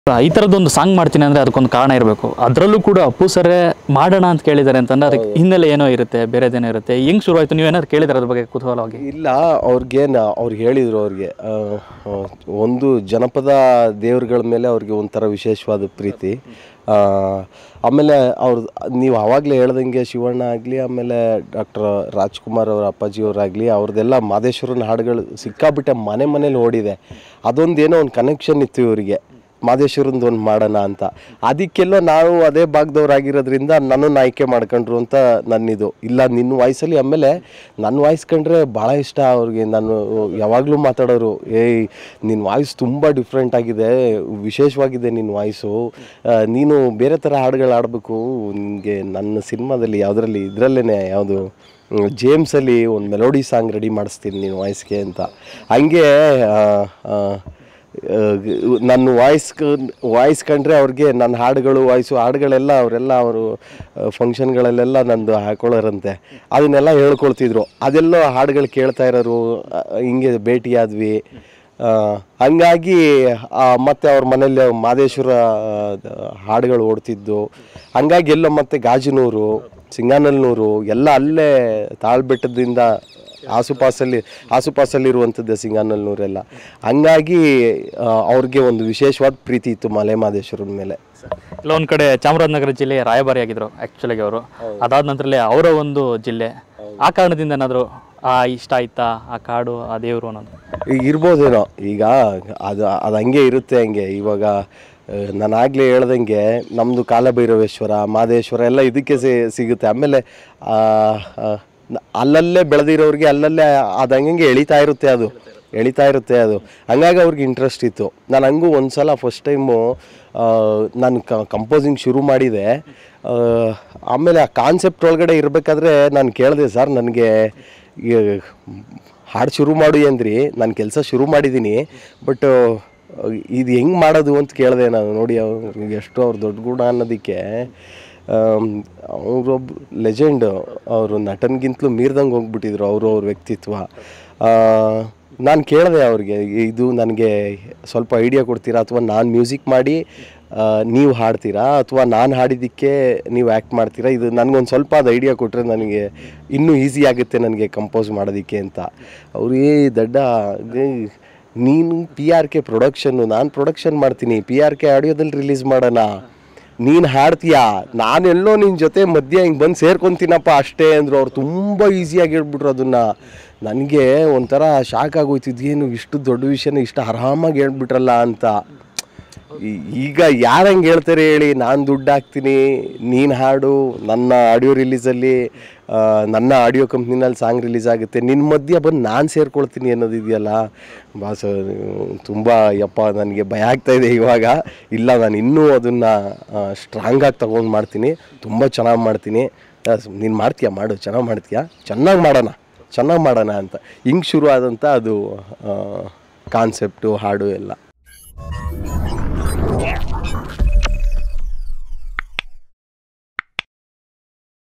ಈ ಥರದ್ದೊಂದು ಸಾಂಗ್ ಮಾಡ್ತೀನಿ ಅಂದರೆ ಅದಕ್ಕೊಂದು ಕಾರಣ ಇರಬೇಕು ಅದರಲ್ಲೂ ಕೂಡ ಅಪ್ಪು ಸರೇ ಮಾಡೋಣ ಅಂತ ಕೇಳಿದ್ದಾರೆ ಅಂತಂದ್ರೆ ಅದಕ್ಕೆ ಹಿನ್ನೆಲೆ ಏನೋ ಇರುತ್ತೆ ಬೇರೆದೇನೋ ಇರುತ್ತೆ ಹೆಂಗೆ ಶುರುವಾಯಿತು ನೀವೇನಾದ್ರು ಕೇಳಿದಾರೆ ಅದ್ರ ಬಗ್ಗೆ ಕುತೂಹಲವಾಗಿ ಇಲ್ಲ ಅವ್ರಿಗೆ ಅವ್ರಿಗೆ ಹೇಳಿದರು ಅವ್ರಿಗೆ ಆ, ಆ, ಒಂದು ಜನಪದ ದೇವ್ರುಗಳ ಮೇಲೆ ಅವ್ರಿಗೆ ಒಂಥರ ವಿಶೇಷವಾದ ಪ್ರೀತಿ ಆ, ಆಮೇಲೆ ಅವ್ರ ನೀವು ಆವಾಗಲೇ ಹೇಳ್ದಂಗೆ ಶಿವಣ್ಣ ಆಗಲಿ ಆಮೇಲೆ ಡಾಕ್ಟರ್ ರಾಜ್ಕುಮಾರ್ ಅವರ ಅಪ್ಪಾಜಿಯವರಾಗಲಿ ಅವ್ರದ್ದೆಲ್ಲ ಮಾದೇಶ್ವರನ ಹಾಡುಗಳು ಸಿಕ್ಕಾಬಿಟ್ಟೆ ಮನೆ ಮನೇಲಿ ಓಡಿದೆ ಅದೊಂದು ಏನೋ ಒಂದು ಕನೆಕ್ಷನ್ ಇತ್ತು ಇವರಿಗೆ ಮಾದೇಶ್ವರಂದು ಒಂದು ಮಾಡೋಣ ಅಂತ ಅದಕ್ಕೆಲ್ಲೋ ನಾವು ಅದೇ ಭಾಗದವ್ರಾಗಿರೋದ್ರಿಂದ ನನ್ನನ್ನು ಆಯ್ಕೆ ಮಾಡ್ಕೊಂಡ್ರು ಅಂತ ನನ್ನಿದು ಇಲ್ಲ ನಿನ್ನ ವಾಯ್ಸಲ್ಲಿ ಆಮೇಲೆ ನನ್ನ ವಾಯ್ಸ್ ಕಂಡ್ರೆ ಭಾಳ ಇಷ್ಟ ಅವ್ರಿಗೆ ನಾನು ಯಾವಾಗಲೂ ಮಾತಾಡೋರು ಏಯ್ ನಿನ್ನ ವಾಯ್ಸ್ ತುಂಬ ಡಿಫ್ರೆಂಟ್ ಆಗಿದೆ ವಿಶೇಷವಾಗಿದೆ ನಿನ್ನ ವಾಯ್ಸು ನೀನು ಬೇರೆ ಥರ ಹಾಡುಗಳು ಆಡಬೇಕು ನಿನಗೆ ನನ್ನ ಸಿನಿಮಾದಲ್ಲಿ ಯಾವುದರಲ್ಲಿ ಇದರಲ್ಲೇ ಯಾವುದು ಜೇಮ್ಸಲ್ಲಿ ಒಂದು ಮೆಲೋಡಿ ಸಾಂಗ್ ರೆಡಿ ಮಾಡಿಸ್ತೀನಿ ನೀನು ವಾಯ್ಸ್ಗೆ ಅಂತ ಹಂಗೆ ಆ, ಆ, ಆ, ನನ್ನ ವಾಯ್ಸ್ ವಾಯ್ಸ್ ಕಂಡ್ರೆ ಅವ್ರಿಗೆ ನನ್ನ ಹಾಡುಗಳು ವಾಯ್ಸು ಹಾಡುಗಳೆಲ್ಲ ಅವರೆಲ್ಲ ಅವರು ಫಂಕ್ಷನ್ಗಳಲ್ಲೆಲ್ಲ ನಂದು ಹಾಕೊಳ್ಳೋರಂತೆ ಅದನ್ನೆಲ್ಲ ಹೇಳ್ಕೊಳ್ತಿದ್ರು ಅದೆಲ್ಲೋ ಹಾಡುಗಳು ಕೇಳ್ತಾ ಇರೋರು ಆ, ಹಿಂಗೆ ಭೇಟಿಯಾದ್ವಿ ಆ, ಹಂಗಾಗಿ ಆ, ಮತ್ತೆ ಅವ್ರ ಮನೇಲಿ ಮಾದೇಶ್ವರ ಆ, ಹಾಡುಗಳು ಓಡ್ತಿದ್ದು ಹಂಗಾಗಿ ಎಲ್ಲೋ ಮತ್ತೆ ಗಾಜನೂರು ಸಿಂಗಾನಲ್ನೂರು ಎಲ್ಲ ಅಲ್ಲೇ ತಾಳ್ಬೆಟ್ಟದಿಂದ ಆಸುಪಾಸಲ್ಲಿ ಆಸುಪಾಸಲ್ಲಿರುವಂಥದ್ದು ಸಿಂಗಾನಲ್ನೂರೆಲ್ಲ ಹಂಗಾಗಿ ಆ, ಅವ್ರಿಗೆ ಒಂದು ವಿಶೇಷವಾದ ಪ್ರೀತಿ ಇತ್ತು ಮಲೆ ಮಾದೇಶ್ವರನ ಮೇಲೆ ಇಲ್ಲ ಒಂದು ಕಡೆ ಚಾಮರಾಜನಗರ ಜಿಲ್ಲೆ ರಾಯಭಾರಿ ಆಗಿದ್ರು ಆ್ಯಕ್ಚುಲಾಗಿ ಅವರು ಅದಾದ ನಂತರಲ್ಲೇ ಅವರ ಒಂದು ಜಿಲ್ಲೆ ಆ ಕಾರಣದಿಂದ ಏನಾದರೂ ಆ ಇಷ್ಟ ಆಯ್ತಾ ಆ ಕಾಡು ಆ ದೇವರು ಅನ್ನೋದು ಈಗ ಇರ್ಬೋದೇನೋ ಈಗ ಅದು ಅದು ಹಂಗೆ ಇರುತ್ತೆ ಹಂಗೆ ಇವಾಗ ನಾನು ಆಗಲೇ ಹೇಳ್ದಂಗೆ ನಮ್ಮದು ಕಾಲಭೈರವೇಶ್ವರ ಮಾದೇಶ್ವರ ಎಲ್ಲ ಇದಕ್ಕೆ ಸಿ- ಸಿಗುತ್ತೆ ಆಮೇಲೆ ಆ, ಆ, ನ- ಅಲ್ಲಲ್ಲೇ ಬೆಳೆದಿರೋರಿಗೆ ಅಲ್ಲಲ್ಲೇ ಅದು ಹಂಗಂಗೆ ಎಳಿತಾ ಇರುತ್ತೆ ಅದು ಎಳಿತಾ ಇರುತ್ತೆ ಅದು ಹಂಗಾಗಿ ಅವ್ರಿಗೆ ಇಂಟ್ರೆಸ್ಟ್ ಇತ್ತು ನಾನು ಹಂಗೂ ಒಂದು ಸಲ ಫಸ್ಟ್ ಟೈಮು ನಾನು ಕಂಪೋಸಿಂಗ್ ಶುರು ಮಾಡಿದೆ ಆ, ಆಮೇಲೆ ಆ ಕಾನ್ಸೆಪ್ಟ್ ಒಳಗಡೆ ಇರಬೇಕಾದ್ರೆ ನಾನು ಕೇಳಿದೆ ಸರ್ ನನಗೆ ಹಾಡು ಶುರು ಮಾಡು ಅಂದ್ರಿ ನಾನು ಕೆಲಸ ಶುರು ಮಾಡಿದ್ದೀನಿ ಬಟ್ ಇದು ಹೆಂಗೆ ಮಾಡೋದು ಅಂತ ಕೇಳಿದೆ ನಾನು ನೋಡಿ ಅವ್ರಿಗೆ ಎಷ್ಟು ಅವ್ರ ದೊಡ್ಡ ಗುಣ ಅನ್ನೋದಕ್ಕೆ ಅವರೊಬ್ಬ ಲೆಜೆಂಡ್ ಅವರು ನಟನ್ಗಿಂತಲೂ ಮೀರ್ದಂಗೆ ಹೋಗ್ಬಿಟ್ಟಿದ್ರು ಅವರು ಅವ್ರ ವ್ಯಕ್ತಿತ್ವ ನಾನು ಕೇಳಿದೆ ಅವ್ರಿಗೆ ಇದು ನನಗೆ ಸ್ವಲ್ಪ ಐಡಿಯಾ ಕೊಡ್ತೀರಾ ಅಥವಾ ನಾನು ಮ್ಯೂಸಿಕ್ ಮಾಡಿ ಆ, ನೀವು ಹಾಡ್ತೀರಾ ಅಥವಾ ನಾನು ಹಾಡಿದ್ದಕ್ಕೆ ನೀವು ಆ್ಯಕ್ಟ್ ಮಾಡ್ತೀರಾ ಇದು ನನಗೊಂದು ಸ್ವಲ್ಪ ಅದು ಐಡಿಯಾ ಕೊಟ್ಟರೆ ನನಗೆ ಇನ್ನೂ ಈಸಿ ಆಗುತ್ತೆ ನನಗೆ ಕಂಪೋಸ್ ಮಾಡೋದಕ್ಕೆ ಅಂತ ಅವ್ರು ಏ ದಡ್ಡ ಏ, ನೀನು ಪಿ ಆರ್ ಕೆ ಪ್ರೊಡಕ್ಷನ್ನು ನಾನು ಪ್ರೊಡಕ್ಷನ್ ಮಾಡ್ತೀನಿ ಪಿ ಆರ್ ಕೆ ಆಡಿಯೋದಲ್ಲಿ ರಿಲೀಸ್ ಮಾಡೋಣ ನೀನು ಹಾಡ್ತೀಯಾ ನಾನೆಲ್ಲೋ ನಿನ್ನ ಜೊತೆ ಮಧ್ಯೆ ಹಿಂಗೆ ಬಂದು ಸೇರ್ಕೊತೀನಪ್ಪ ಅಷ್ಟೇ ಅಂದರು ಅವ್ರು ತುಂಬ ಈಸಿಯಾಗಿ ಹೇಳ್ಬಿಟ್ರು ಅದನ್ನು ನನಗೆ ಒಂಥರ ಶಾಕ್ ಆಗೋಯ್ತು ಏನು ಇಷ್ಟು ದೊಡ್ಡ ವಿಷಯನ ಇಷ್ಟು ಆರಾಮಾಗಿ ಹೇಳ್ಬಿಟ್ರಲ್ಲ ಅಂತ ಈ- ಈಗ ಯಾರು ಹಂಗೆ ಹೇಳ್ತಾರೆ ಹೇಳಿ ನಾನು ದುಡ್ಡು ಹಾಕ್ತೀನಿ ನೀನು ಹಾಡು ನನ್ನ ಆಡಿಯೋ ರಿಲೀಸಲ್ಲಿ ಆ, ನನ್ನ ಆಡಿಯೋ ಕಂಪ್ನಿನಲ್ಲಿ ಸಾಂಗ್ ರಿಲೀಸ್ ಆಗುತ್ತೆ ನಿನ್ನ ಮಧ್ಯೆ ಬಂದು ನಾನು ಸೇರ್ಕೊಳ್ತೀನಿ ಅನ್ನೋದು ಇದೆಯಲ್ಲ ಬಾಸ ತುಂಬ ಯಪ್ಪ ನನಗೆ ಭಯ ಆಗ್ತಾ ಇದೆ ಇವಾಗ ಇಲ್ಲ ನಾನು ಇನ್ನೂ ಅದನ್ನು ಸ್ಟ್ರಾಂಗಾಗಿ ತೊಗೊಂಡು ಮಾಡ್ತೀನಿ ತುಂಬ ಚೆನ್ನಾಗಿ ಮಾಡ್ತೀನಿ ನೀನು ಮಾಡ್ತೀಯಾ ಮಾಡು ಚೆನ್ನಾಗಿ ಮಾಡ್ತೀಯಾ ಚೆನ್ನಾಗಿ ಮಾಡೋಣ ಚೆನ್ನಾಗಿ ಮಾಡೋಣ ಅಂತ ಹಿಂಗೆ ಶುರು ಆದಂಥ ಅದು ಕಾನ್ಸೆಪ್ಟು ಹಾಡು ಎಲ್ಲ